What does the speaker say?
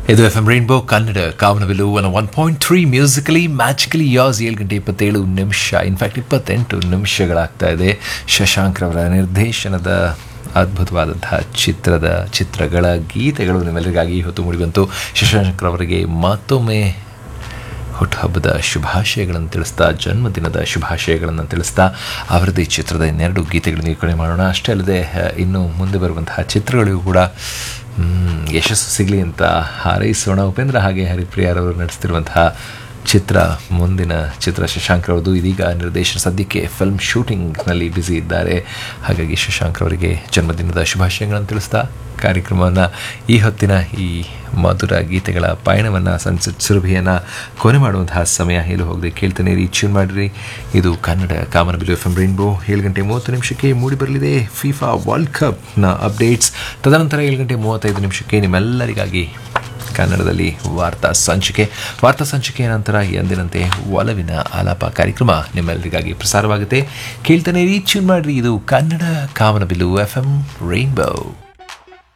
ಇದು F M Rainbow Kannada Kamanabillu one one point three musically magically ಯಾಸ್ ಏಳು ಗಂಟೆ ಇಪ್ಪತ್ತೇಳು ನಿಮಿಷ ಇನ್ಫ್ಯಾಕ್ಟ್ ಇಪ್ಪತ್ತೆಂಟು ನಿಮಿಷಗಳಾಗ್ತಾ ಇದೆ ಶಶಾಂಕ್ ರವರ ನಿರ್ದೇಶನದ ಅದ್ಭುತವಾದಂತಹ ಚಿತ್ರದ ಚಿತ್ರಗಳ ಗೀತೆಗಳು ನಿಮ್ಮೆಲ್ಲರಿಗಾಗಿ ಹೊತ್ತು ಮೂಡಿಬಂತು ಶಶಾಂಕ್ ರವರಿಗೆ ಮತ್ತೊಮ್ಮೆ ಹುಟ್ಟುಹಬ್ಬದ ಶುಭಾಶಯಗಳನ್ನು ತಿಳಿಸ್ತಾ ಜನ್ಮದಿನದ ಶುಭಾಶಯಗಳನ್ನು ತಿಳಿಸ್ತಾ ಅವರದೇ ಚಿತ್ರದ ಇನ್ನೆರಡು ಗೀತೆಗಳನ್ನು ವೀಕ್ಷಣೆ ಮಾಡೋಣ ಅಷ್ಟೇ ಅಲ್ಲದೆ ಅಹ್, ಇನ್ನು ಮುಂದೆ ಬರುವಂತಹ ಚಿತ್ರಗಳಿಗೂ ಕೂಡ ಮ್, ಯಶಸ್ಸು ಸಿಗಲಿ ಅಂತ ಹಾರೈಸೋಣ ಉಪೇಂದ್ರ ಹಾಗೆ ಹರಿಪ್ರಿಯಾರವರು ನಡೆಸ್ತಿರುವಂತಹ ಚಿತ್ರ ಮುಂದಿನ ಚಿತ್ರ ಶಶಾಂಕ್ ರವರದು ಇದೀಗ ನಿರ್ದೇಶನ ಸದ್ಯಕ್ಕೆ ಫಿಲ್ಮ್ ಶೂಟಿಂಗ್ನಲ್ಲಿ ಬ್ಯುಸಿ ಇದ್ದಾರೆ ಹಾಗಾಗಿ ಶಶಾಂಕ್ ಅವರಿಗೆ ಜನ್ಮದಿನದ ಶುಭಾಶಯಗಳನ್ನು ತಿಳಿಸ್ತಾ ಕಾರ್ಯಕ್ರಮವನ್ನು ಈ ಹೊತ್ತಿನ ಈ ಮಧುರ ಗೀತೆಗಳ ಪಯಣವನ್ನು ಸನ್ಸೆಟ್ ಸುರಭಿಯನ್ನು ಕೊನೆ ಮಾಡುವಂತಹ ಸಮಯ ಹೇಳು ಹೋಗದೆ ಕೇಳ್ತಾನೆ ರೀಚ್ಯೂನ್ ಮಾಡಿರಿ ಇದು Kannada Kamanabillu F M Rainbow ಏಳು ಗಂಟೆ ಮೂವತ್ತು ನಿಮಿಷಕ್ಕೆ ಮೂಡಿ ಬರಲಿದೆ ಫಿಫಾ ವರ್ಲ್ಡ್ ಕಪ್ನ ಅಪ್ಡೇಟ್ಸ್ ತದನಂತರ ಏಳು ಗಂಟೆ ಮೂವತ್ತೈದು ನಿಮಿಷಕ್ಕೆ ನಿಮ್ಮೆಲ್ಲರಿಗಾಗಿ ಕನ್ನಡದಲ್ಲಿ ವಾರ್ತಾ ಸಂಚಿಕೆ ವಾರ್ತಾ ಸಂಚಿಕೆಯ ನಂತರ ಎಂದಿನಂತೆ ಒಲವಿನ ಆಲಾಪ ಕಾರ್ಯಕ್ರಮ ನಿಮ್ಮೆಲ್ಲರಿಗಾಗಿ ಪ್ರಸಾರವಾಗುತ್ತೆ ಕೇಳ್ತಾನೆ ರೀಚ್ಯೂನ್ ಮಾಡಿರಿ ಇದು Kannada Kamanabillu F M rainbow